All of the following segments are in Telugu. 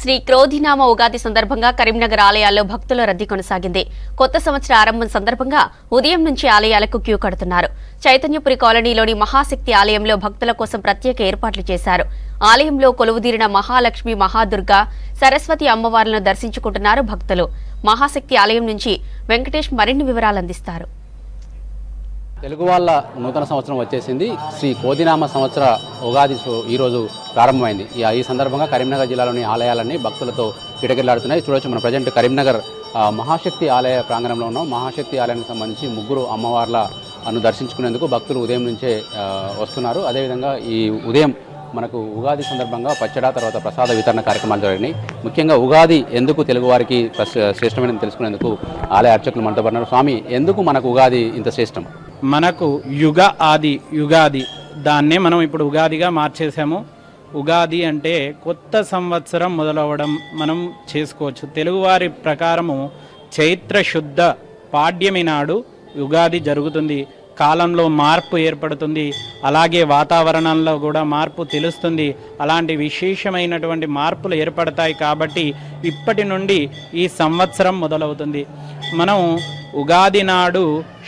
శ్రీ క్రోధినామ ఉగాది సందర్భంగా కరీంనగర్ ఆలయాల్లో భక్తుల రద్దీ కొనసాగింది కొత్త సంవత్సర ఆరంభం సందర్భంగా ఉదయం నుంచి ఆలయాలకు క్యూ కడుతున్నారు చైతన్యపురి కాలనీలోని మహాశక్తి ఆలయంలో భక్తుల కోసం ప్రత్యేక ఏర్పాట్లు చేశారు ఆలయంలో కొలువుదీరిన మహాలక్ష్మి మహాదుర్గ సరస్వతి అమ్మవార్లను దర్శించుకుంటున్నారు భక్తులు మహాశక్తి ఆలయం నుంచి వెంకటేష్ మరిన్ని వివరాలు అందిస్తారు తెలుగు వాళ్ళ నూతన సంవత్సరం వచ్చేసింది శ్రీ కోదినామ సంవత్సర ఉగాది సు- ఈరోజు ప్రారంభమైంది ఈ- ఈ సందర్భంగా కరీంనగర్ జిల్లాలోని ఆలయాలన్నీ భక్తులతో కిటకిలాడుతున్నాయి చూడొచ్చు మన ప్రజెంట్ కరీంనగర్ ఆ, మహాశక్తి ఆలయ ప్రాంగణంలో ఉన్నాం మహాశక్తి ఆలయానికి సంబంధించి ముగ్గురు అమ్మవార్లను దర్శించుకునేందుకు భక్తులు ఉదయం నుంచే ఆ, వస్తున్నారు అదేవిధంగా ఈ ఉదయం మనకు ఉగాది సందర్భంగా పచ్చడా తర్వాత ప్రసాద వితరణ కార్యక్రమాలు జరిగినాయి ముఖ్యంగా ఉగాది ఎందుకు తెలుగువారికి ప్రశ్- శ్రేష్టమైనది తెలుసుకునేందుకు ఆలయ అర్చకులు మనతో పడినారు స్వామి ఎందుకు మనకు ఉగాది ఇంత శ్రేష్టం మనకు యుగ ఆది యుగాది దాన్నే మనం ఇప్పుడు ఉగాదిగా మార్చేసాము ఉగాది అంటే కొత్త సంవత్సరం మొదలవ్వడం మనం చేసుకోవచ్చు తెలుగువారి ప్రకారము చైత్ర శుద్ధ పాడ్యమి నాడు ఉగాది జరుగుతుంది కాలంలో మార్పు ఏర్పడుతుంది అలాగే వాతావరణంలో కూడా మార్పు తెలుస్తుంది అలాంటి విశేషమైనటువంటి మార్పులు ఏర్పడతాయి కాబట్టి ఇప్పటి నుండి ఈ సంవత్సరం మొదలవుతుంది మనం ఉగాది నాడు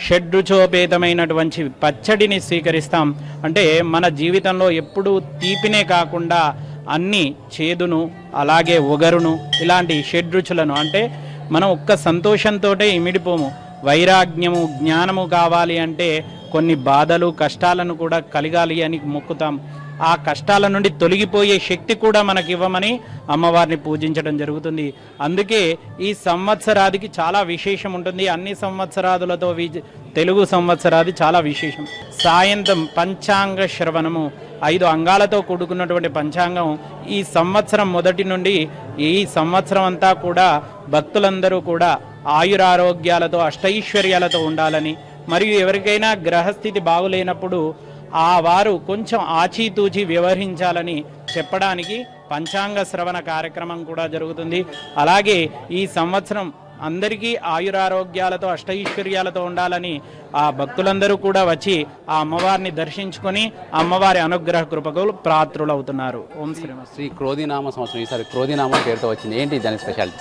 షడ్రుచోపేతమైనటువంటి పచ్చడిని స్వీకరిస్తాం అంటే మన జీవితంలో ఎప్పుడూ తీపినే కాకుండా అన్ని చేదును అలాగే ఒగరును ఇలాంటి షడ్రుచులను అంటే మనం ఒక్క సంతోషంతోటే ఇమిడిపోము వైరాగ్యము జ్ఞానము కావాలి అంటే కొన్ని బాధలు కష్టాలను కూడా కలగాలి అని మొక్కుతాం ఆ కష్టాల నుండి తొలగిపోయే శక్తి కూడా మనకి ఇవ్వమని అమ్మవారిని పూజించడం జరుగుతుంది అందుకే ఈ సంవత్సరాదికి చాలా విశేషం ఉంటుంది అన్ని సంవత్సరాదులతో వి- తెలుగు సంవత్సరాది చాలా విశేషం సాయంత్రం పంచాంగ శ్రవణము ఐదు అంగాలతో కూడుకున్నటువంటి పంచాంగం ఈ సంవత్సరం మొదటి నుండి ఈ సంవత్సరం అంతా కూడా భక్తులందరూ కూడా ఆయురారోగ్యాలతో అష్టైశ్వర్యాలతో ఉండాలని మరియు ఎవరికైనా గ్రహస్థితి బాగులేనప్పుడు ఆ వారు కొంచెం ఆచితూచి వ్యవహరించాలని చెప్పడానికి పంచాంగ శ్రవణ కార్యక్రమం కూడా జరుగుతుంది అలాగే ఈ సంవత్సరం అందరికీ ఆయురారోగ్యాలతో అష్టైశ్వర్యాలతో ఉండాలని ఆ భక్తులందరూ కూడా వచ్చి ఆ అమ్మవారిని దర్శించుకొని ఆ అమ్మవారి అనుగ్రహ కృపకు పాత్రులవుతున్నారు ఓం శ్రీమస్తు శ్రీ క్రోధినామ సంవత్సరం ఈసారి క్రోధినామం పేరుతో వచ్చింది ఏంటి దాని స్పెషాలిటీ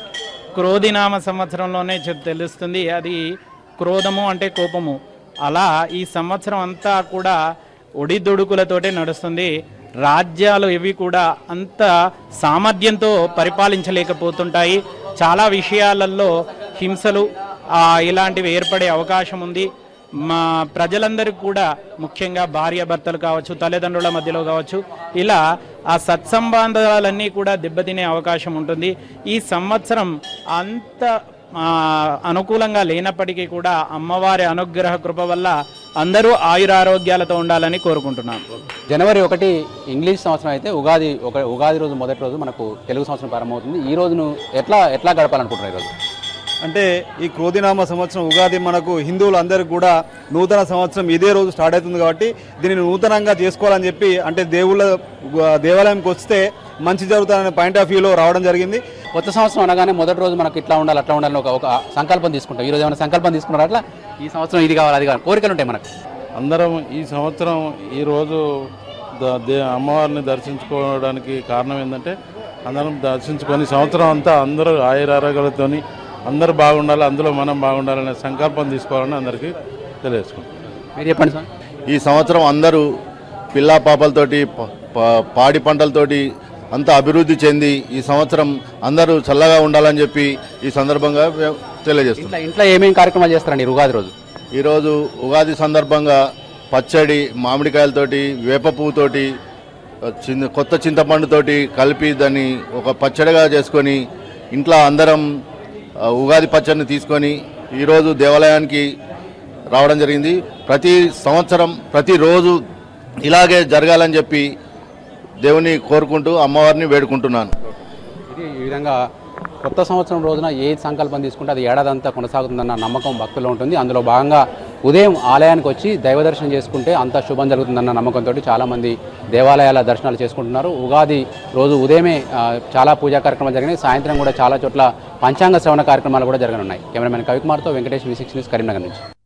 క్రోధినామ సంవత్సరంలోనే చెప్ తెలుస్తుంది అది క్రోధము అంటే కోపము అలా ఈ సంవత్సరం అంతా కూడా ఒడిదుడుకులతోటే నడుస్తుంది రాజ్యాలు ఇవి కూడా అంత సామర్థ్యంతో పరిపాలించలేకపోతుంటాయి చాలా విషయాలలో హింసలు ఆ, ఇలాంటివి ఏర్పడే అవకాశం ఉంది మా ప్రజలందరికీ కూడా ముఖ్యంగా భార్యాభర్తలు కావచ్చు తల్లిదండ్రుల మధ్యలో కావచ్చు ఇలా ఆ సత్సంబంధాలన్నీ కూడా దెబ్బతినే అవకాశం ఉంటుంది ఈ సంవత్సరం అంత ఆ, అనుకూలంగా లేనప్పటికీ కూడా అమ్మవారి అనుగ్రహ కృప వల్ల అందరూ ఆయురారోగ్యాలతో ఉండాలని కోరుకుంటున్నాను జనవరి ఒకటి ఇంగ్లీష్ సంవత్సరం అయితే ఉగాది ఒక ఉగాది రోజు మొదటి రోజు మనకు తెలుగు సంవత్సరం ప్రారంభమవుతుంది ఈ రోజును ఎట్లా ఎట్లా గడపాలనుకుంటున్నారు ఈరోజు అంటే ఈ క్రోధినామ సంవత్సరం ఉగాది మనకు హిందువులందరికీ కూడా నూతన సంవత్సరం ఇదే రోజు స్టార్ట్ అవుతుంది కాబట్టి దీనిని నూతనంగా చేసుకోవాలని చెప్పి అంటే దేవుళ్ళ దేవాలయంకి వస్తే మంచి జరుగుతుందనే పాయింట్ ఆఫ్ వ్యూలో రావడం జరిగింది కొత్త సంవత్సరం అనగానే మొదటి రోజు మనకు ఇట్లా ఉండాలి అట్లా ఉండాలని ఒక ఒక సంకల్పం తీసుకుంటాం ఈ రోజు ఏమైనా సంకల్పం తీసుకున్నారా అట్లా ఈ సంవత్సరం ఇది కావాలి అది కావాలి కోరికలు ఉంటాయి మనకు అందరం ఈ సంవత్సరం ఈరోజు ద- దే అమ్మవారిని దర్శించుకోవడానికి కారణం ఏంటంటే అందరం దర్శించుకొని సంవత్సరం అంతా అందరూ ఆయురారోగ్యాలతోని అందరూ బాగుండాలి అందులో మనం బాగుండాలనే సంకల్పం తీసుకోవాలని అందరికీ తెలియజేసుకుంటాం మీరు చెప్పండి సార్ ఈ సంవత్సరం అందరూ పిల్లా పాపలతోటి ప- ప- పాడి పంటలతోటి అంతా అభివృద్ధి చెంది ఈ సంవత్సరం అందరూ చల్లగా ఉండాలని చెప్పి ఈ సందర్భంగా మేము తెలియజేస్తున్నాం ఇంట్లో ఇంట్లో ఏమేమి కార్యక్రమాలు చేస్తారండి ఈ ఉగాది రోజు ఈరోజు ఉగాది సందర్భంగా పచ్చడి మామిడికాయలతోటి వేప పువ్వుతోటి చిన్న కొత్త చింతపండుతోటి కలిపి దాన్ని ఒక పచ్చడిగా చేసుకొని ఇంట్లో అందరం ఆ, ఉగాది పచ్చడిని తీసుకొని ఈరోజు దేవాలయానికి రావడం జరిగింది ప్రతి సంవత్సరం ప్రతిరోజు ఇలాగే జరగాలని చెప్పి దేవుని కోరుకుంటూ అమ్మవారిని వేడుకుంటున్నాను ఇది ఈ విధంగా కొత్త సంవత్సరం రోజున ఏ సంకల్పం తీసుకుంటే అది ఏడాదంతా కొనసాగుతుందన్న నమ్మకం భక్తుల్లో ఉంటుంది అందులో భాగంగా ఉదయం ఆలయానికి వచ్చి దైవ దర్శనం చేసుకుంటే అంత శుభం జరుగుతుందన్న నమ్మకంతో చాలామంది దేవాలయాల దర్శనాలు చేసుకుంటున్నారు ఉగాది రోజు ఉదయమే ఆ, చాలా పూజా కార్యక్రమాలు జరిగినాయి సాయంత్రం కూడా చాలా చోట్ల పంచాంగ శ్రవణ కార్యక్రమాలు కూడా జరగనున్నాయి కెమెరామెన్ కవికుమార్తో Venkatesh V six news Karimnagar నుంచి